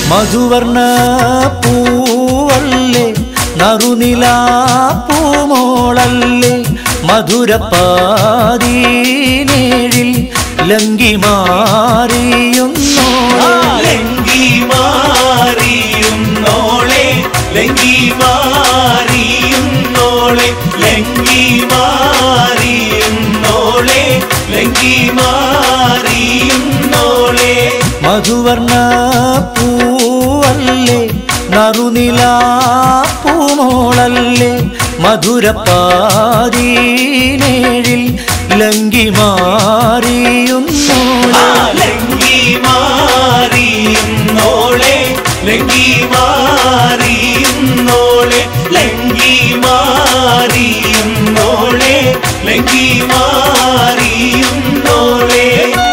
മധുവർണ പൂവല്ലേ നറുനിലാ പൂമോളല്ലേ മധുരപ്പാതീനേഴിൽ ലങ്കി മാറിയുന്നോളെ ലങ്കി മാറിയുന്നോളെ ലങ്കി മാറിയുന്നോളെ ലങ്കി മാറിയുന്നോളെ ലങ്കി മാറിയുന്നോളെ മധുവർണ പൂവല്ലേ നറുനിലാ പൂമോളല്ലേ മധുരപ്പാതീനേഴിൽ ലങ്കി മാറിയുന്നോളെ ലങ്കി മാറിയുന്നോളെ ലങ്കി മാറിയുന്നോളെ ലങ്കി മാറിയുന്നോളെ ലങ്കി മാറിയുന്നോളെ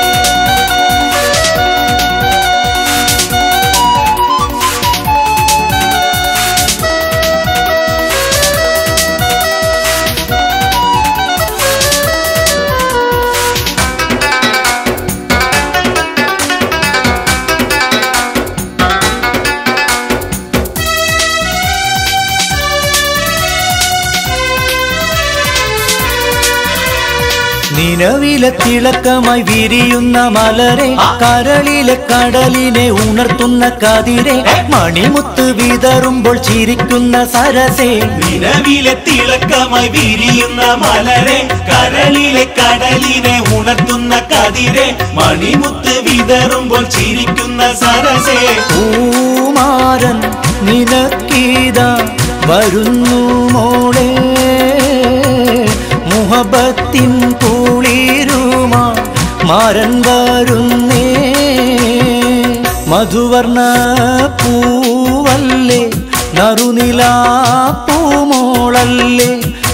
നിലവിലെ തിളക്കമായി വിരിയുന്ന മലരെ കരളിലെ കടലിനെ ഉണർത്തുന്ന കതിരെ മണിമുത്ത് വിതറുമ്പോൾ ചിരിക്കുന്ന സരസേ നിലവിലെ തിളക്കമായി വിരിയുന്ന മലരെ കരളിലെ കടലിനെ ഉണർത്തുന്ന കതിരെ മണിമുത്ത് വിതറുമ്പോൾ ചിരിക്കുന്ന സരസേ പൂമാരൻ നിനക്കീത വരുന്നു മോളെ മുഹബത്തിൻ കുളിരുമാ മാരൻ വരുന്നേ മധുവർണ പൂവല്ലേ നറുനിലാ പൂമോളല്ലേ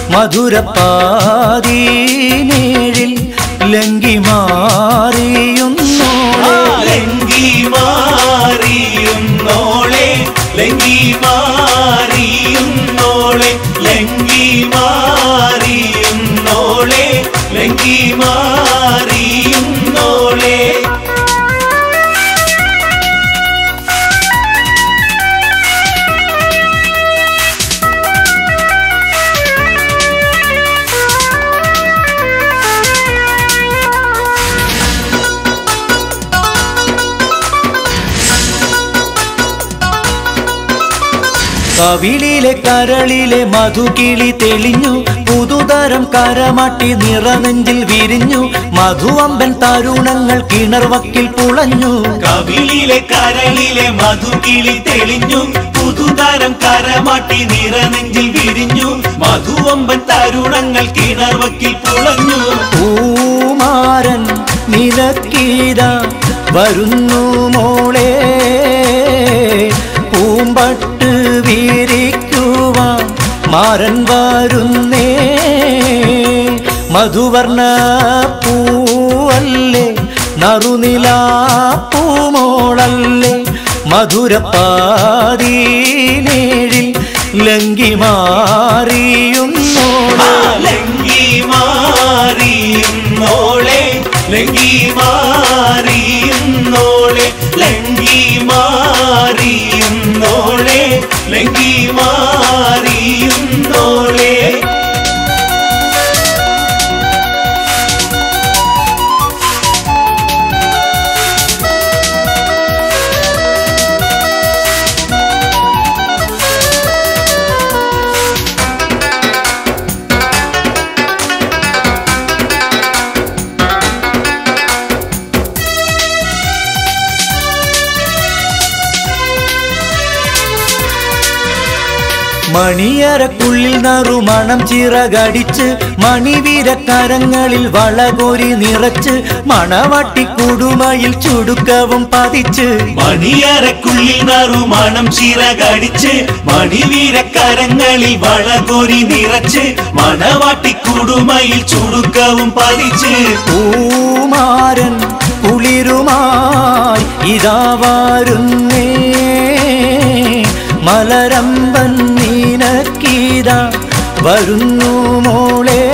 മധുരപ്പാതീനേഴിൽ ലങ്കി മാറിയുന്നോളെ ലങ്കി മാറിയുന്നോളെ ലങ്കി മാറിയുന്നോളെ ലങ്കി മാറിയുന്നോളെ ലങ്കി മാറിയുന്നോളെ കവിളിലെ കരളിലെ മധുകിളി തെളിഞ്ഞു പുതുതരം കരമാട്ടി നിറനെഞ്ചിൽ വിരിഞ്ഞു മധുവമ്പൻ തരുണങ്ങൾ കിണർവക്കിൽ പുളഞ്ഞു കവിളിലെ കരളിലെ മധുകിളി തെളിഞ്ഞു പുതുതരം കരമാട്ടി നിറനെഞ്ചിൽ വിരിഞ്ഞു മധുവമ്പൻ തരുണങ്ങൾ കിണർവക്കിൽ പുളഞ്ഞു പൂമാരൻ നിലക്കീത വരുന്നു മോളെ പൂമ്പട്ട് വീരിക്കുവാൻ മാരൻ വരുന്നേ മധുവർണ പൂവല്ലേ നറുനിലാ പൂമോളല്ലേ മധുരപ്പാതീനേഴിൽ ലങ്കി മാറിയുന്നോളെ ലങ്കി മാറിയുന്നോളെ ലങ്കി മാറിയുന്നോളെ ലങ്കി മാറിയുന്നോളെ ലങ്കി മാറിയുന്നോളെ മണിയറക്കുള്ളിൽ നറുമണം ചിറകടിച്ച് മണിവീരക്കരങ്ങളിൽ വളകോരി നിറച്ച് മണവട്ടി കുടുമയിൽ ചുടുക്കവും പതിച്ച് മണിയറക്കുള്ളിൽ നറുമണം ചിറകടിച്ച് മണിവീരക്കരങ്ങളിൽ വളകൊരി നിറച്ച് മണവാട്ടിക്കുടുമയിൽ ചുടുക്കവും പതിച്ച് പൂമാരൻ കുളിരുമായി ഇതാ വരുന്നേ മലരമ്പൻ നീനക്കീത വരുന്നു മോളെ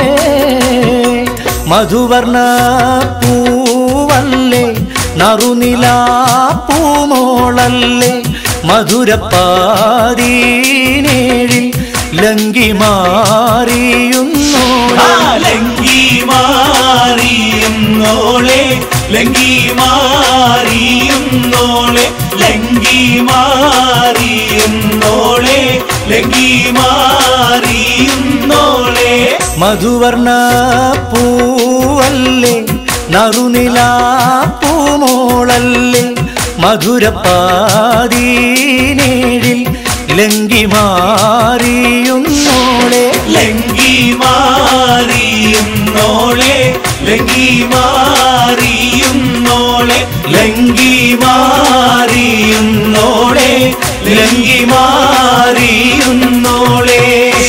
മധുവർണ പൂവല്ലേ നറുനിലാ പൂമോളല്ലേ മധുരപ്പാതീനേഴിൽ ലങ്കി മാറിയുന്നോളെ ആ ലങ്കി മാറിയുന്നോളെ ലങ്കി മാറിയുന്നോളെ ലങ്കി മാറിയുന്നോളെ ലങ്കി മാറിയുന്നോളെ മധുവർണ പൂവല്ലേ നറുനിലാ പൂമോളല്ലേ മധുരപ്പാതീനേഴിൽ ലങ്കി മാറിയുന്നോളെ ലങ്കി മാറിയുന്നോളെ ലങ്കി മാറിയുന്നോളെ ലങ്കി മാറിയുന്നോളെ ലങ്കി മാറിയുന്നോളെ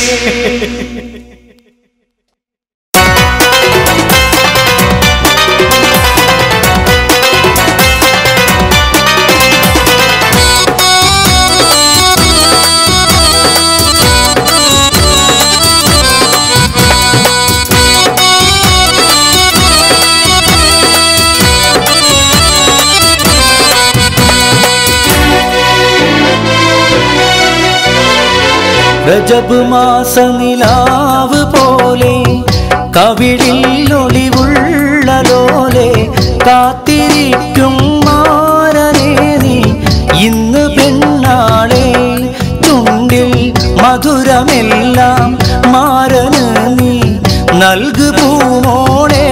രജബ് മാസ നിലാവ് പോലെ കവിളിൽ ഒളിവുള്ള ലോലെ കാത്തിരിക്കും മാരനേ നീ ഇന്ന് പെണ്ണാളെ ചുണ്ടിൽ മധുരമെല്ലാം മാരന് നീ നൽകു പൂമോളെ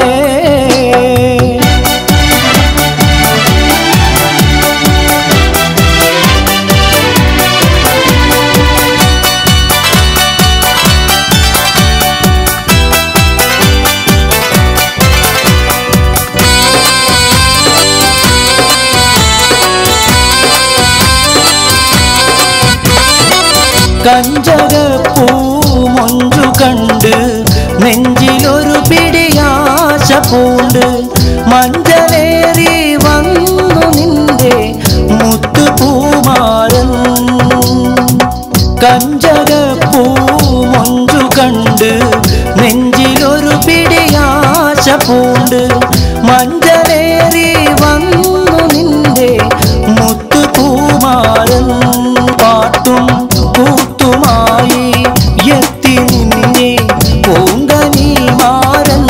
കഞ്ചകപ്പൂ മൊഞ്ചു കണ്ട് നെഞ്ചിലൊരു പിടിയാശ പൂണ്ട് മഞ്ചലേറി വന്നു നിന്റെ മുത്തുപൂമാരൻ കഞ്ചകപ്പൂ മൊഞ്ചു കണ്ട് നെഞ്ചിലൊരു പിടിയാശ പൂണ്ട് മഞ്ചലേറി വന്നു നിന്റെ മുത്തുപൂമാരൻ പാട്ടും കൂത്തുമായി എത്തി നിന്നെ പൂങ്കനി മാരൻ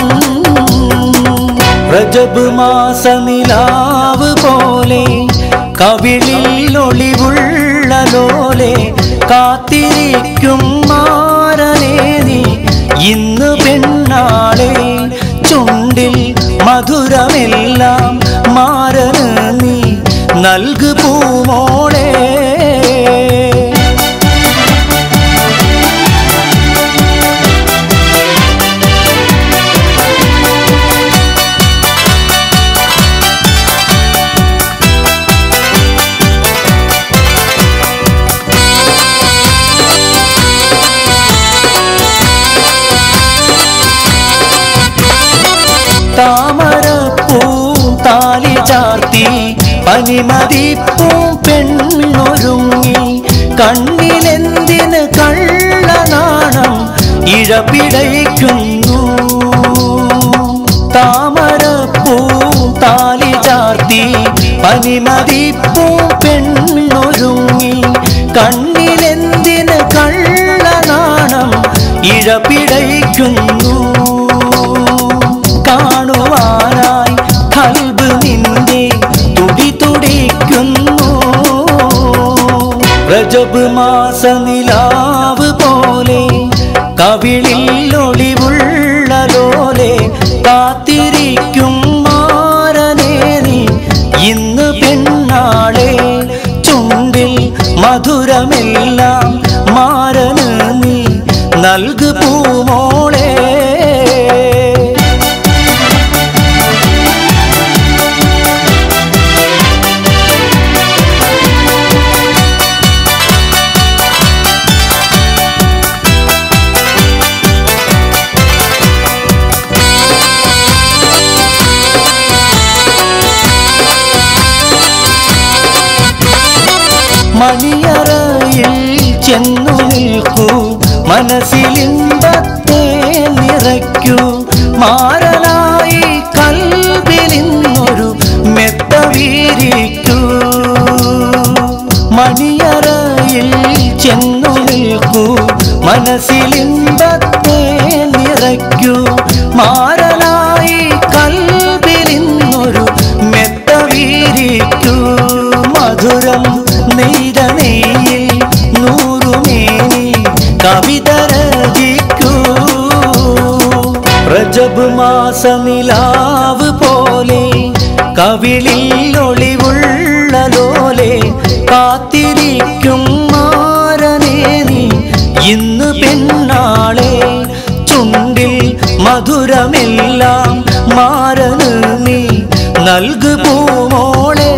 റജബ് മാസ നിലാവ് പോലെ കവിളിൽ ഒളിവുള്ള ലോലെ കാത്തിരിക്കും മാരനേ നീ ഇന്ന് പെണ്ണാളെ ചുണ്ടിൽ മധുരമെല്ലാം മാരന് നീ നൽകു പൂമോളെ താമരപ്പൂ താലി ചാർത്തി പനിമതിപ്പൂം പെണ്ണൊരുങ്ങി കണ്ണിലെന്തിന് കള്ളനാണം ഇഴപിടയ്ക്കുന്നു താമരപ്പൂ താലി ചാർത്തി പനിമതിപ്പൂം പെണ്ണൊരുങ്ങി കണ്ണിലെന്തിന് കള്ളനാണം ഇഴപിടയ്ക്കുന്നു കാണുവാനായി കൽബ് നിന്റെ തുടി തുടിക്കുന്നു റജബ് മാസ നിലാവ് പോലെ കവിളിൽ ഒളിവുള്ള ലോലെ കാത്തിരിക്കും മാരനേ നീ ഇന്ന് പെണ്ണാളെ ചുണ്ടിൽ മധുരമെല്ലാം മാരന് നീ നൽകു പൂമോളെ മണിയറയിൽ ചെന്നു നിൽക്കൂ മനസ്സിലിമ്പത്തെ നിറയ്ക്കൂ മാരനായി കൽവിലിന്നൊരു മെത്ത വീരിക്കൂ മണിയ മനസ്സിലിമ്പത്തെ നിറയ്ക്കൂ മാരനായി കൽബിലിന്നൊരു മെത്ത വീരിക്കൂ മധുരം നെയ്ത നെയ്യിൽ നൂറുമേനി കവിത രചിക്കൂ പ്രജബ് മാസ നിലാവ് പോലെ കവിളിൽ ഒളിവുള്ള ലോലെ കാത്തിരിക്കും മാരനേ നീ ഇന്ന് പെണ്ണാളെ ചുണ്ടിൽ മധുരമെല്ലാം മാരന് നീ നൽകു പൂമോളെ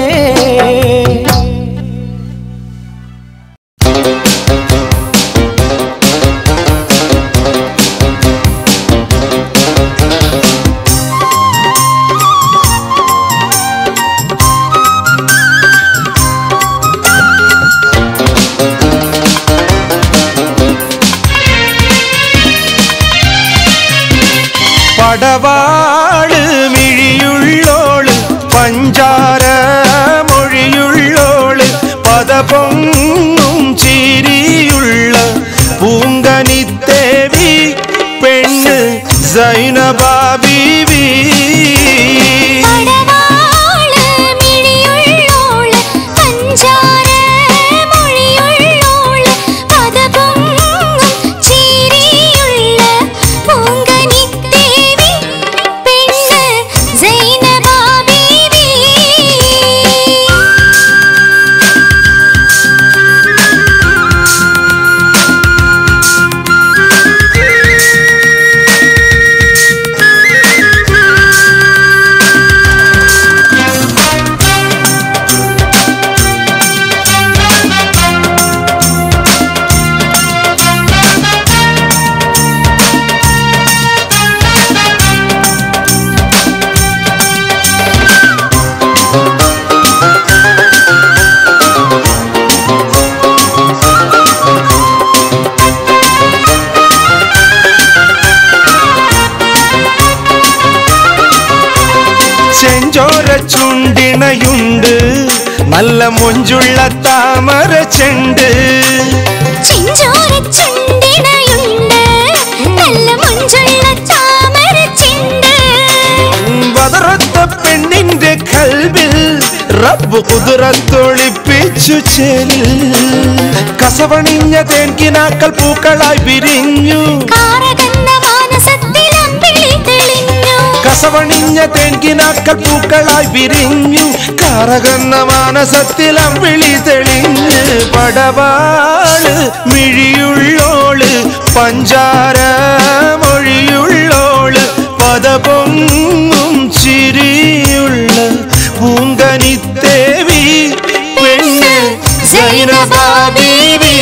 പടവാള് മിഴിയുള്ളോള് പഞ്ചാര മൊഴിയുള്ളോള് പദപൊങ്ങും ചിരിയുള്ള പൂങ്കനിത്തേവി പെണ്ണ് സൈനബാബീവി പടവാള് മിഴിയുള്ളോള് പഞ്ചാര മൊഴിയുള്ളോള് പദപൊങ്ങും ചിരിയുള്ള പൂങ്കനിത്തേവി പെണ്ണ് സൈനബാ ബീവി ചെഞ്ചോര ചുണ്ടിണയുണ്ട് നല്ല മൊഞ്ചുള്ള താമര ചെണ്ട് ചിഞ്ചോര ചുണ്ടിണയുണ്ട് നല്ല മുഞ്ചുള്ള താമര ചിണ്ട് വതറത്ത പെണ്ണിന്റെ കൽവിൽ റബ്ബ് കുതിരത്തൊളിപ്പിച്ചു ചെലിൽ കസവണിഞ്ഞ തേൻകിനാക്കൾ പൂക്കളായി വിരിഞ്ഞു കാറകന്ന മാനസത്തിൽ അമ്പിളി തെളിഞ്ഞു കസവണിഞ്ഞ തേൻകിനാക്കൾ പൂക്കളായി വിരിഞ്ഞു കാറകന്ന മാനസത്തിൽ അമ്പിളി തെളിഞ്ഞ് പടവാള് മിഴിയുള്ളോള് പഞ്ചാര മൊഴിയുള്ളോള് പദപൊങ്ങും ചിരിയുള്ള പൂങ്കനിത്തേവി പെണ്ണ് സൈനബാ ബീവി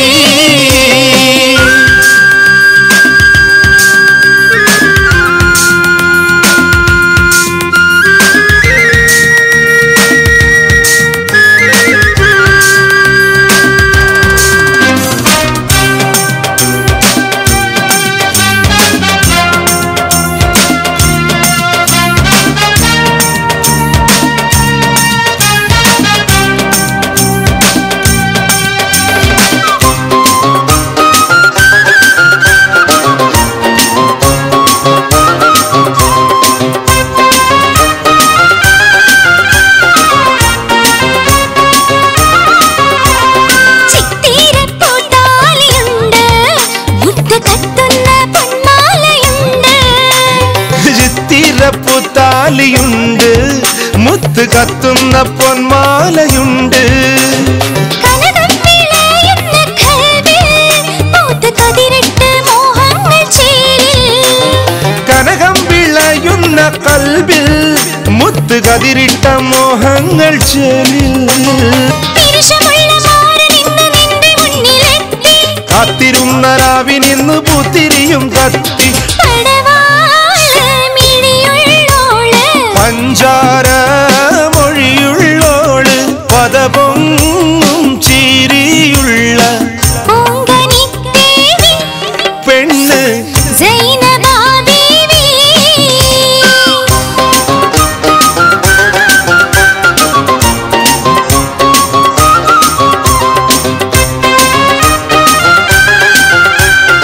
ചിത്തിരപ്പൂത്താലിയുണ്ട് മുത്ത് കത്തുന്ന പൊന്മാലയുണ്ട് ചിത്തിരപ്പുത്താലിയുണ്ട് മുത്ത് കത്തുന്ന പൊന്മാലയുണ്ട് കനകം വിളയുന്ന കൽവിൽ പൂത്ത് കതിരിട്ട് മോഹങ്ങൾ ചേരിൽ കനകം വിളയുന്ന കൽബിൽ മുത്ത് കതിരിട്ട മോഹങ്ങൾ ചെലിൽ പിരിശമുള്ള മാറ് നിന്ന് നിന്റെ മുന്നിലെത്തി കാത്തിരുന്ന രാവിനിന്ന് പുത്തിരിയും കത്തി പടവാള് മിഴിയുള്ളോള് പഞ്ചാര മൊഴിയുള്ളോള് പദപൊങ്ങും ചിരിയുള്ള പൂങ്കനിത്തേവി പെണ്ണ് സൈനബാ ബീവി ും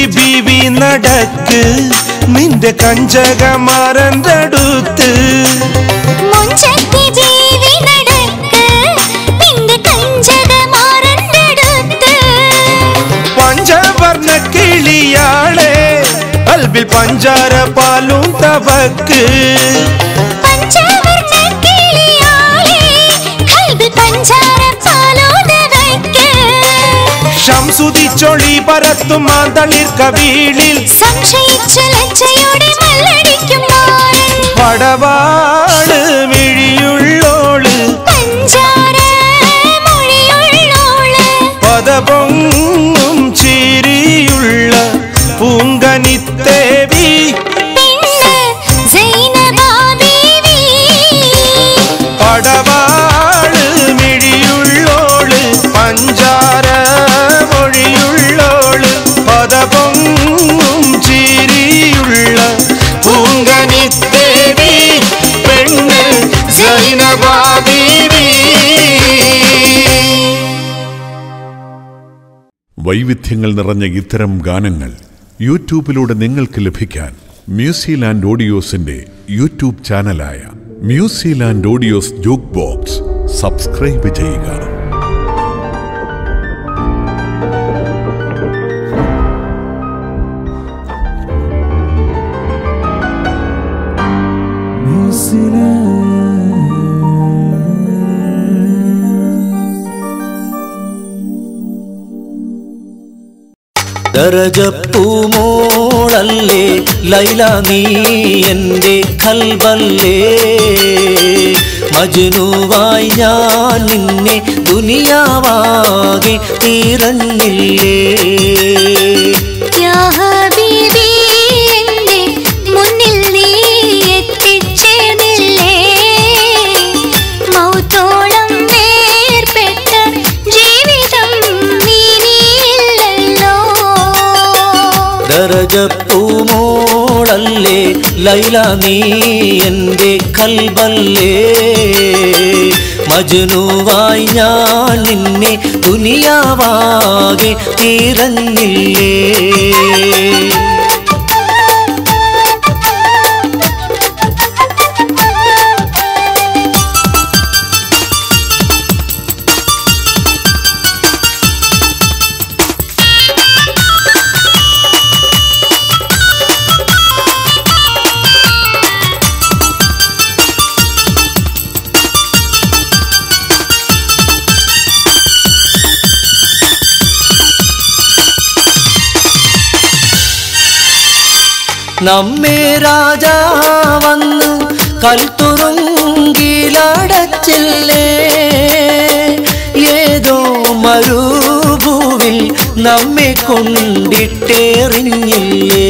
ബീവി നടക്ക് നിന്റെ കഞ്ചകമാരൻ്റെ അടുത്ത് മുഞ്ചത്തി ബീവി നടക്ക് നിന്റെ കഞ്ചകമാരന്റെ അടുത്ത് പഞ്ചവർണ്ണ കിളിയാളെ അൽബിൽ പഞ്ചാര പാലും തവക്ക് പഞ്ചവർണ്ണ കിളിയാളെ കൽബിൽ പഞ്ചാര പാലോട് വയ്ക്ക് ശംസുതിച്ചൊളി പരത്തും മാന്തളിർ കവീളിൽ സംശയിച്ച ലജ്ജയോടെ മല്ലടിക്കും മാരൻ പടവാള് മിഴിയുള്ളോള് പഞ്ചാര മൊഴിയുള്ളോള് പദപൊങ്ങും ചിരിയുള്ള പൂങ്കനിത്തേവി പെണ്ണ് സൈനബാ ബീവി പടവാള് മിഴിയുള്ളോള് പഞ്ചാര മൊഴിയുള്ളോള് പദപൊങ്ങും ചിരിയുള്ള പൂങ്കനിത്തേവി പെണ്ണ് സൈനബാബീവി വൈവിധ്യങ്ങൾ നിറഞ്ഞ ഇത്തരം ഗാനങ്ങൾ യൂട്യൂബിലൂടെ നിങ്ങൾക്ക് ലഭിക്കാൻ മ്യൂസിലാൻഡ് ഓഡിയോസിന്റെ യൂട്യൂബ് ചാനലായ Musiland audios jukebox subscribe ചെയ്യുക ദരജപ്പൂമോളല്ലേ ലൈല നീ എൻ്റെ കൽബല്ലേ മജ്നുവായി ഞാൻ നിന്നെ ദുനിയാവാകെ തീരഞ്ഞില്ലേ യാ ഹബീബി എന്റെ മുന്നിൽ നീ എത്തിച്ചേർന്നില്ലേ മൗത്തോളം വേർപെട്ട ജീവിതം നീനിയില്ലല്ലോ ദരജപ്പൂമോളല്ലേ ലൈല നീ എൻ്റെ കൽബല്ലേ മജ്നുവായി ഞാൻ നിന്നെ ദുനിയാവാകെ തീരഞ്ഞില്ലേ നമ്മെ രാജാവന്ന് കൽത്തുറുങ്കിലടച്ചില്ലേ ഏതോ മരുഭൂവിൽ നമ്മെ കൊണ്ടിട്ടെറിഞ്ഞില്ലേ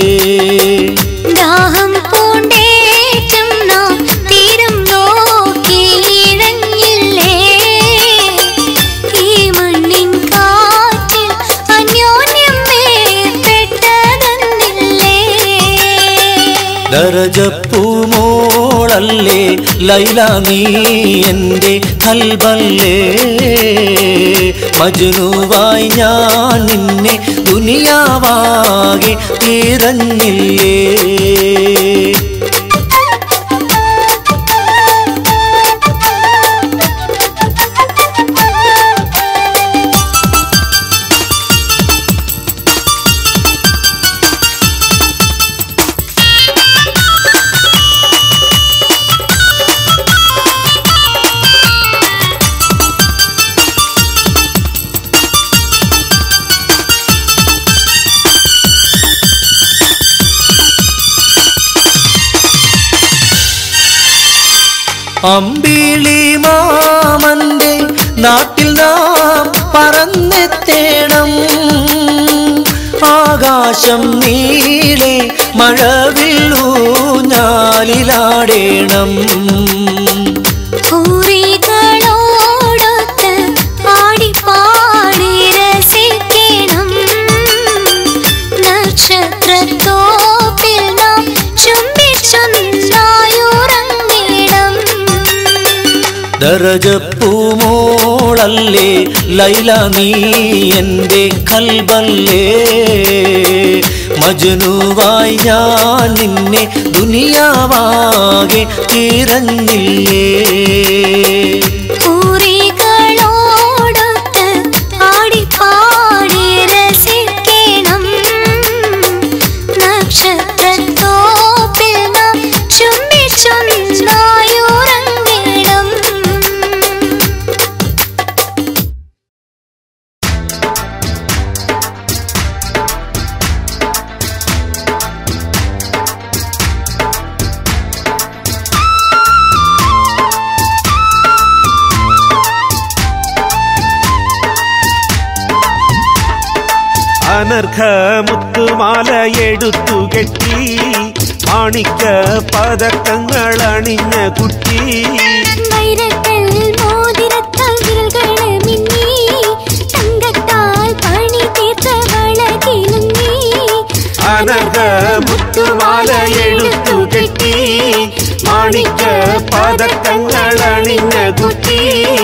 ദാഹം പൂണ്ടേറ്റും നാം തീരം നോക്കിയിഴഞ്ഞില്ലേ ഈ മണ്ണിൻ കാറ്റിൽ അന്യോന്യം വേർപെട്ടതെന്നില്ലേ ദരജപ്പൂമോളല്ലേ ലൈല നീ എൻ്റെ കൽബല്ലേ മജ്നുവായി ഞാൻ നിന്നെ ദുനിയാവാകെ തീരഞ്ഞില്ലേ അമ്പിളി മാമന്റെ നാട്ടിൽ നാം പറന്നെത്തേണം ആകാശം നീളെ മഴവില്ലൂഞ്ഞാലിലാടേണം ഹൂറികളോടൊത്ത് ആടിപ്പാടി രസിക്കണം നക്ഷത്രത്തോപ്പിൽ നാം ചുംബിച്ചൊന്നായുറങ്ങിടം ദറജപ്പൂമോളല്ലേ ലൈല നീ എൻ്റെ കൽബല്ലേ മജനുവായി ഞാൻ നിന്നെ ദുനിയാവാകെ തിരഞ്ഞില്ലേ പൂരികളോടൊത്ത് ആടിപ്പാടി രസിക്കണം നക്ഷത്രത്തോപ്പിൽ നാം ചുംബിച്ചൊന്നായുറങ്ങിടം അനർഘ മുത്തുമാല എടുത്തു കെട്ടി മാണിക്ക പതക്കങ്ങൾ അണിഞ്ഞ കുട്ടി വൈരക്കൽ മോതിരത്താൽ വിരൽകള് മിന്നി തങ്കത്താൽ പണി തീർത്ത വളകിലുങ്ങി അനർഘ മുത്തുമാല എടുത്തു കെട്ടി മാണിക്ക പതക്കങ്ങൾ അണിഞ്ഞ കുട്ടി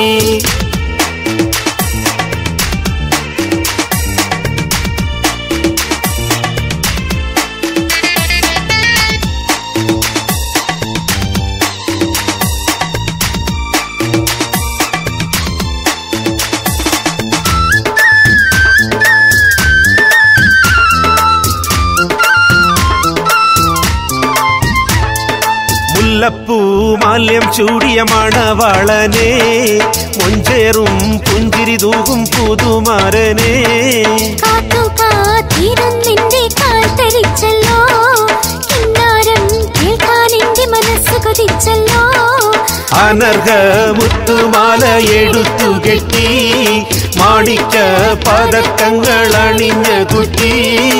മുല്ലപ്പൂ മാല്യം ചൂടിയ മണവളനെ മൊഞ്ചേറും പുഞ്ചിരി തൂകും പുതുമാരനെ കാത്തു കാത്തിരുന്നിന്റെ കാൽ തരിച്ചല്ലോ കിന്നാരം കേൾക്കാൻ എന്റെ മനസ്സ് കൊതിച്ചല്ലോ അനർഘ മുത്തുമാല എടുത്തു കെട്ടി മാണിക്ക പതക്കങ്ങൾ അണിഞ്ഞ കുട്ടി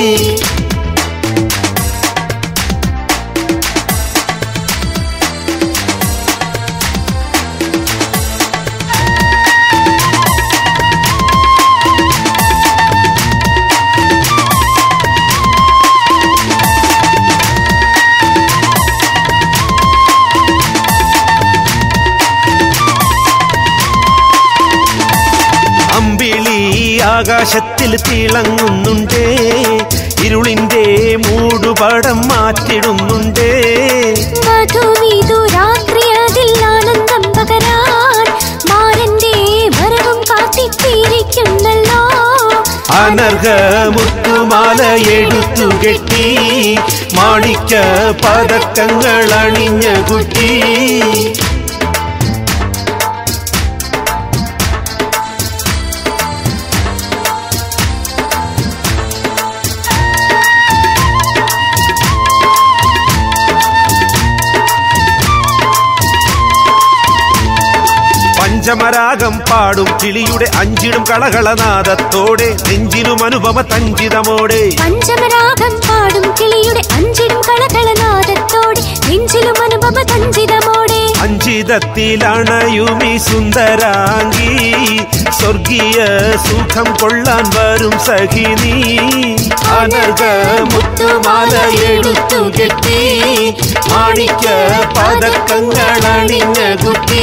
അമ്പിളി ആകാശത്തിൽ തിളങ്ങുന്നുണ്ടേ ഇരുളിന്റെ മൂടുപടം മാറ്റിടുന്നുണ്ടേ മധുവിധു രാത്രി അതിൽ ആനന്ദം പകരാൻ മാരന്റെ വരവും കാത്തിട്ടിരിക്കുന്നല്ലോ അനർഘ മുത്തുമാല എടുത്തു കെട്ടി മാണിക്ക പതക്കങ്ങൾ അണിഞ്ഞ കുട്ടി പഞ്ചമരാഗം പാടും കിളിയുടെ അഞ്ചിടും കളകളനാദത്തോടെ നെഞ്ചിലും അനുപമ തഞ്ചിതമോടെ പഞ്ചമരാഗം പാടും കിളിയുടെ അഞ്ചിടും കളകളനാദത്തോടെ നെഞ്ചിലും അനുപമ തഞ്ചിതമോടെ അഞ്ചിതത്തിലണയുമീ സുന്ദരാംഗി സ്വർഗീയ സുഖം കൊള്ളാൻ വരും സഖിനി അനർഘ മുത്തുമാല എടുത്തു കെട്ടി മാണിക്ക പതക്കങ്ങൾ അണിഞ്ഞ കുട്ടി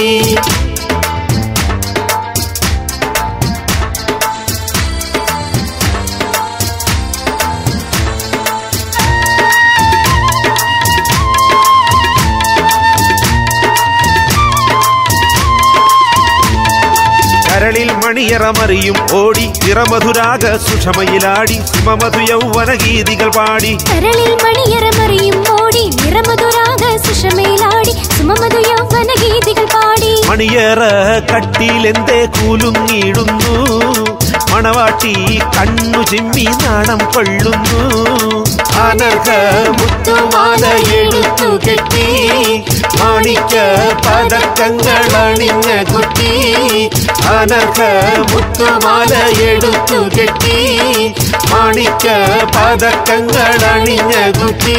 കരളിൽ മണിയറമറിയും ഓടി നിറമധുരാഗ സുഷമയിലാടി സുമമധു യൗവന ഗീതികൾ പാടി കരളിൽ മണിയറമറിയും ഓടി നിറമധുരാഗ സുഷമയിലാടി സുമമധു യൗവന ഗീതികൾ പാടി മണിയറ കട്ടിലെന്തേ കൂലുങ്ങിടുന്നു മണവാട്ടി കണ്ണു ചിമ്മി നാണം കൊള്ളുന്നു അനർഘ മുത്തുമാല എടുത്തു കെട്ടി മാണിക്ക പതക്കങ്ങൾ അണിഞ്ഞ കുട്ടി അനർഘ മുത്തുമാല എടുത്തു കെട്ടി മാണിക്ക പതക്കങ്ങൾ അണിഞ്ഞ കുട്ടി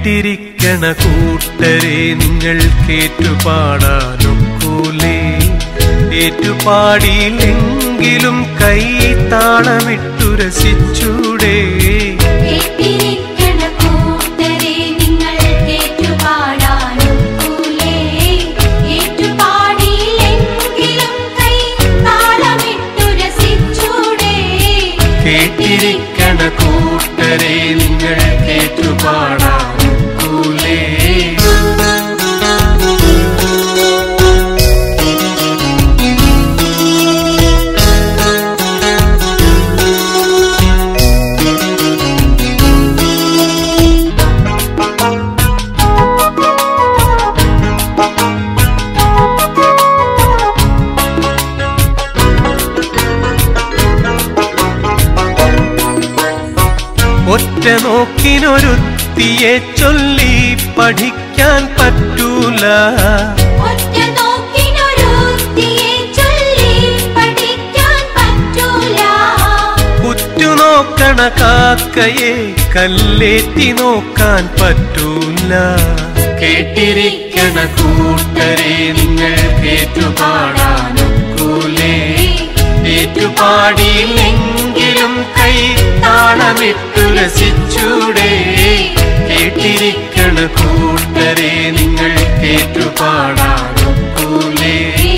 കേട്ടിരിക്കണ കൂട്ടരെ നിങ്ങൾ കേറ്റുപാടാനൊക്കൂലേ ഏറ്റുപാടിയില്ലെങ്കിലും കൈ താളമിട്ടു രസിച്ചൂടെ കേട്ടിരിക്കണ കൂട്ടരെ നിങ്ങൾ കേറ്റുപാടാനൊക്കൂലേ ഏറ്റുപാടിയില്ലെങ്കിലും കൈ താളമിട്ടു രസിച്ചൂടെ കേട്ടിരിക്കണ കൂട്ടരെ നിങ്ങൾ കേറ്റുപാടാനൊക്കൂലേ ഒറ്റ നോക്കിനൊരുത്തിയെ ചൊല്ലി പഠിക്കാൻ പറ്റൂല ഒറ്റ നോക്കിനൊരുത്തിയെ ചൊല്ലി പഠിക്കാൻ പറ്റൂല ഉറ്റുനോക്കണ കാക്കയെ കല്ലേറ്റി നോക്കാൻ പറ്റൂല കേട്ടിരിക്കണ കൂട്ടരെ നിങ്ങൾ കേറ്റുപാടാനൊക്കൂലേ ഏറ്റുപാടിയില്ലെങ്കിലും കൈ താളമിട്ടു രസിച്ചൂടെ കേട്ടിരിക്കണ കൂട്ടരെ നിങ്ങൾ കേറ്റുപാടാനൊക്കൂലേ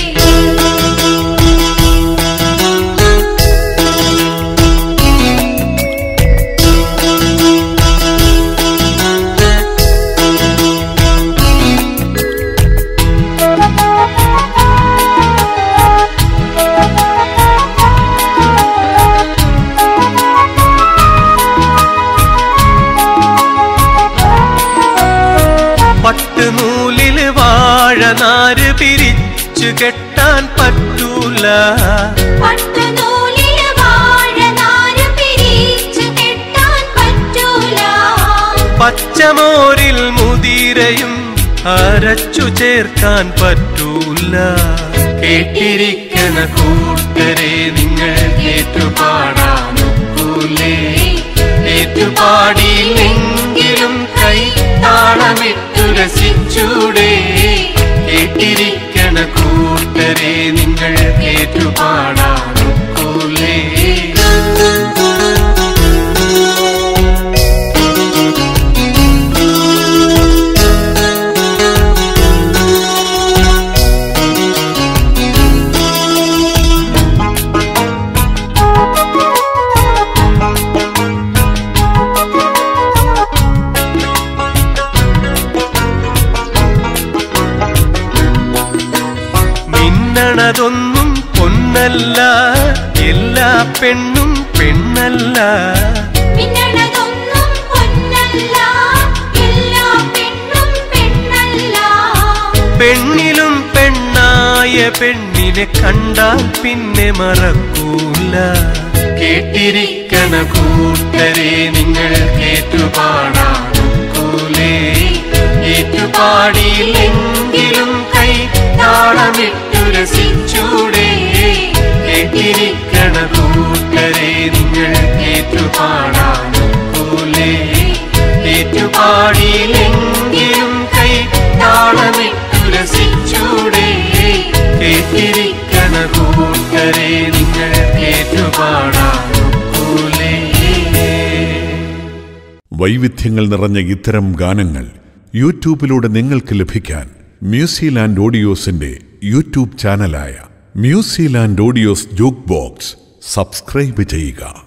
പട്ടുനൂലില് വാഴനാര് പിരിച്ചു കെട്ടാൻ പറ്റൂല പട്ടുനൂലില് വാഴനാര് പിരിച്ചു കെട്ടാൻ പറ്റൂല പച്ചമോരിൽ മുതിരയും അരച്ചു ചേർക്കാൻ പറ്റൂല കേട്ടിരിക്കണ കൂട്ടരെ നിങ്ങൾ ഏറ്റുപാടാനൊക്കൂലേ ഏറ്റുപാടിയില്ലെങ്കിലും കൈ താളമിട്ടു രസിച്ചൂടെ കേട്ടിരിക്കണ കൂട്ടരെ നിങ്ങൾ ഏറ്റുപാടാനൊക്കൂലേ മിന്നണതൊന്നും പൊന്നല്ല എല്ലാ പെണ്ണും പെണ്ണല്ല മിന്നണതൊന്നും പൊന്നല്ല എല്ലാ പെണ്ണും പെണ്ണല്ല പെണ്ണിലും പെണ്ണായ പെണ്ണിനെ കണ്ടാൽ പിന്നെ മറക്കൂല കേട്ടിരിക്കണ കൂട്ടരെ നിങ്ങൾ കേറ്റുപാടാനൊക്കൂലേ ഏറ്റുപാടിയില്ലെങ്കിലും കൈ താളമിട്ടു രസിച്ചൂടെ കേട്ടിരിക്കണ കൂട്ടരെ നിങ്ങൾ ഏറ്റുപാടാനൊക്കൂലേ ഏറ്റുപാടിയില്ലെങ്കിലും കൈ താളമിട്ടു രസിച്ചൂടെ കേട്ടിരിക്കണ കൂട്ടരെ നിങ്ങൾ ഏറ്റുപാടാനൊക്കൂലേ വൈവിധ്യങ്ങൾ നിറഞ്ഞ ഇത്തരം ഗാനങ്ങൾ യൂട്യൂബിലൂടെ നിങ്ങൾക്ക് ലഭിക്കാൻ മ്യൂസിലാൻഡ് ഓഡിയോസിന്റെ യൂട്യൂബ് ചാനലായ Musiland audios jukebox subscribe ചെയ്യുക